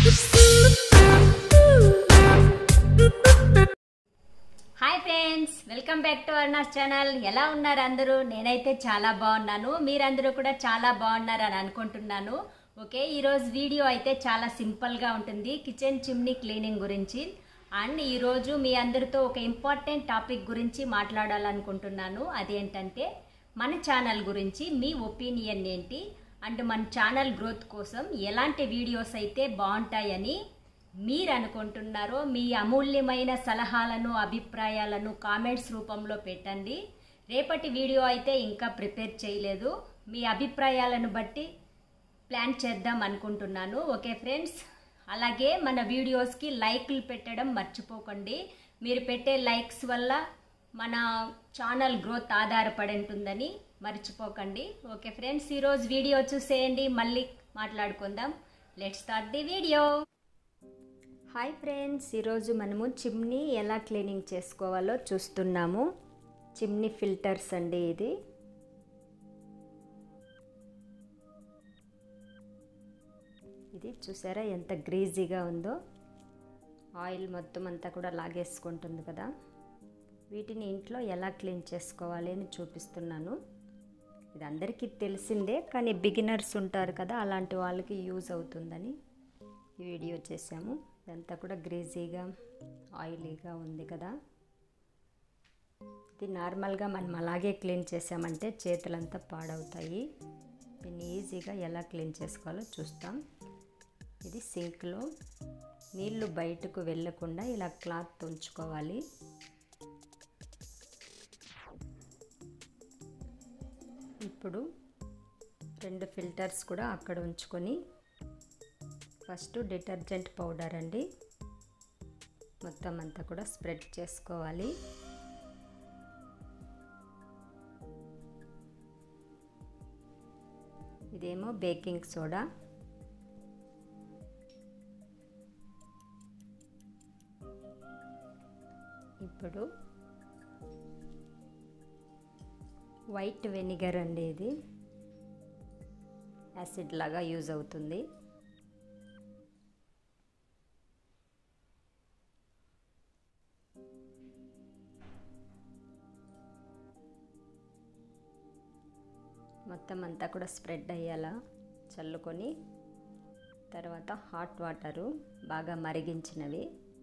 hi friends welcome back to అర్నాస్ channel ఎలా ఉన్నారు అందరూ నేనైతే చాలా బాగున్నాను మీరందరూ కూడా చాలా బాగున్నారు అని అనుకుంటున్నాను ఓకే ఈరోజు వీడియో అయితే చాలా సింపుల్గా ఉంటుంది కిచెన్ చిమ్నీ క్లీనింగ్ గురించి అండ్ ఈరోజు మీ అందరితో ఒక ఇంపార్టెంట్ టాపిక్ గురించి మాట్లాడాలనుకుంటున్నాను అదేంటంటే మన ఛానల్ గురించి మీ ఒపీనియన్ ఏంటి అండ్ మన ఛానల్ గ్రోత్ కోసం ఎలాంటి వీడియోస్ అయితే బాగుంటాయని మీరు అనుకుంటున్నారో మీ అమూల్యమైన సలహాలను అభిప్రాయాలను కామెంట్స్ రూపంలో పెట్టండి రేపటి వీడియో అయితే ఇంకా ప్రిపేర్ చేయలేదు మీ అభిప్రాయాలను బట్టి ప్లాన్ చేద్దాం అనుకుంటున్నాను ఓకే ఫ్రెండ్స్ అలాగే మన వీడియోస్కి లైక్లు పెట్టడం మర్చిపోకండి మీరు పెట్టే లైక్స్ వల్ల మన ఛానల్ గ్రోత్ ఆధారపడి ఉంటుందని మర్చిపోకండి ఓకే ఫ్రెండ్స్ ఈరోజు వీడియో చూసేయండి మళ్ళీ మాట్లాడుకుందాం let start the video hi friends ఈరోజు మనము చిమ్నీ ఎలా క్లీనింగ్ చేసుకోవాలో చూస్తున్నాము చిమ్నీ ఫిల్టర్స్ అండి ఇది ఇది చూసారా ఎంత గ్రీజీగా ఉందో ఆయిల్ మొత్తం అంతా కూడా లాగేసుకుంటుంది కదా వీటిని ఇంట్లో ఎలా క్లీన్ చేసుకోవాలి అని చూపిస్తున్నాను ఇది అందరికీ తెలిసిందే కానీ బిగినర్స్ ఉంటారు కదా అలాంటి వాళ్ళకి యూజ్ అవుతుందని ఈ వీడియో చేసాము ఇదంతా కూడా గ్రీజీగా ఆయిలీగా ఉంది కదా ఇది నార్మల్గా మనం అలాగే క్లీన్ చేసామంటే చేతులంతా పాడవుతాయి దీన్ని ఈజీగా ఎలా క్లీన్ చేసుకోవాలో చూస్తాం ఇది సింక్లో నీళ్లు బయటకు వెళ్ళకుండా ఇలా క్లాత్ ఉంచుకోవాలి ఇప్పుడు రెండు ఫిల్టర్స్ కూడా అక్కడ ఉంచుకొని ఫస్ట్ డిటర్జెంట్ పౌడర్ అండి మొత్తం అంతా కూడా స్ప్రెడ్ చేసుకోవాలి ఇదేమో బేకింగ్ సోడా ఇప్పుడు వైట్ వెనిగర్ అండి ఇది యాసిడ్ లాగా యూజ్ అవుతుంది మొత్తం అంతా కూడా స్ప్రెడ్ అయ్యేలా చల్లుకొని తర్వాత హాట్ వాటరు బాగా మరిగించినవి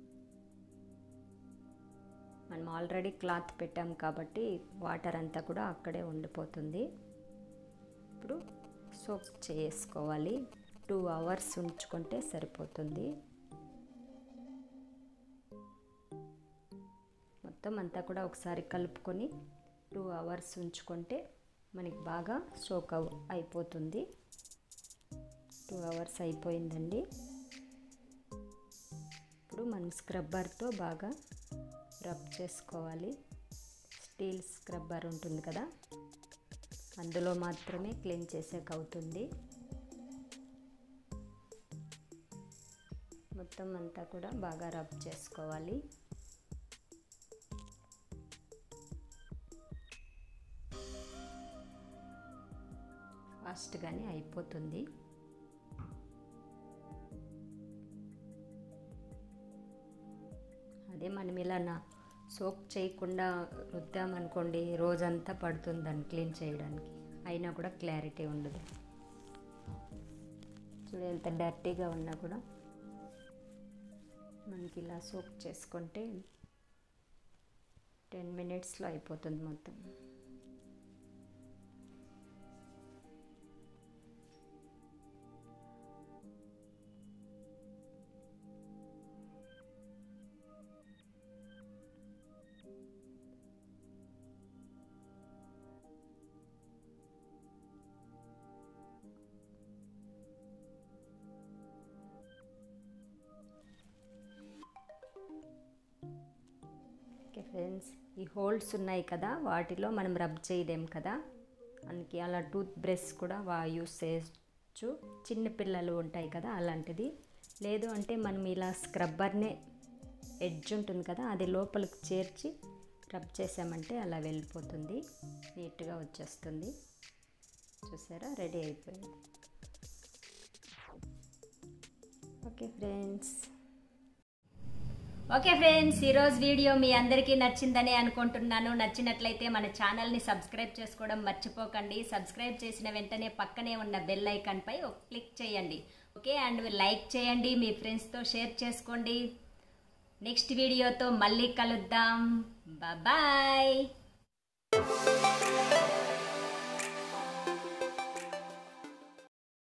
మనం ఆల్రెడీ క్లాత్ పెట్టాం కాబట్టి వాటర్ అంతా కూడా అక్కడే ఉండిపోతుంది ఇప్పుడు సోప్ చేసుకోవాలి టూ అవర్స్ ఉంచుకుంటే సరిపోతుంది మొత్తం అంతా కూడా ఒకసారి కలుపుకొని టూ అవర్స్ ఉంచుకుంటే మనకి బాగా సోక్ అయిపోతుంది టూ అవర్స్ అయిపోయిందండి ఇప్పుడు మనం స్క్రబ్బర్తో బాగా రబ్ చేసుకోవాలి స్టీల్ స్క్రబ్బర్ ఉంటుంది కదా అందులో మాత్రమే క్లీన్ చేసేక అవుతుంది మొత్తం అంతా కూడా బాగా రబ్ చేసుకోవాలి ఫాస్ట్గానే అయిపోతుంది అదే మనం ఇలా నా సోప్ చేయకుండా రుద్దామనుకోండి రోజంతా పడుతుంది దాన్ని క్లీన్ చేయడానికి అయినా కూడా క్లారిటీ ఉండదు చూడు ఎంత డర్టీగా ఉన్నా కూడా మనకి ఇలా సోప్ చేసుకుంటే టెన్ మినిట్స్లో అయిపోతుంది మొత్తం ఓకే ఫ్రెండ్స్ ఈ హోల్స్ ఉన్నాయి కదా వాటిలో మనం రబ్ చేయలేం కదా మనకి అలా టూత్ బ్రష్ కూడా వా యూస్ చేయొచ్చు చిన్న పిల్లలు ఉంటాయి కదా అలాంటిది లేదు అంటే మనం ఇలా స్క్రబ్బర్నే ఎడ్జ్ ఉంటుంది కదా అది లోపలికి చేర్చి రబ్ చేసామంటే అలా వెళ్ళిపోతుంది నీట్గా వచ్చేస్తుంది చూసారా రెడీ అయిపోయింది okay okay friends okay friends ఈరోజు వీడియో మీ అందరికీ నచ్చిందని అనుకుంటున్నాను నచ్చినట్లయితే మన ఛానల్ని సబ్స్క్రైబ్ చేసుకోవడం మర్చిపోకండి సబ్స్క్రైబ్ చేసిన వెంటనే పక్కనే ఉన్న బెల్ ఐకాన్పై ఒక క్లిక్ చేయండి ఓకే అండ్ లైక్ చేయండి మీ ఫ్రెండ్స్తో షేర్ చేసుకోండి నెక్స్ట్ వీడియోతో మళ్ళీ కలుద్దాం బాయ్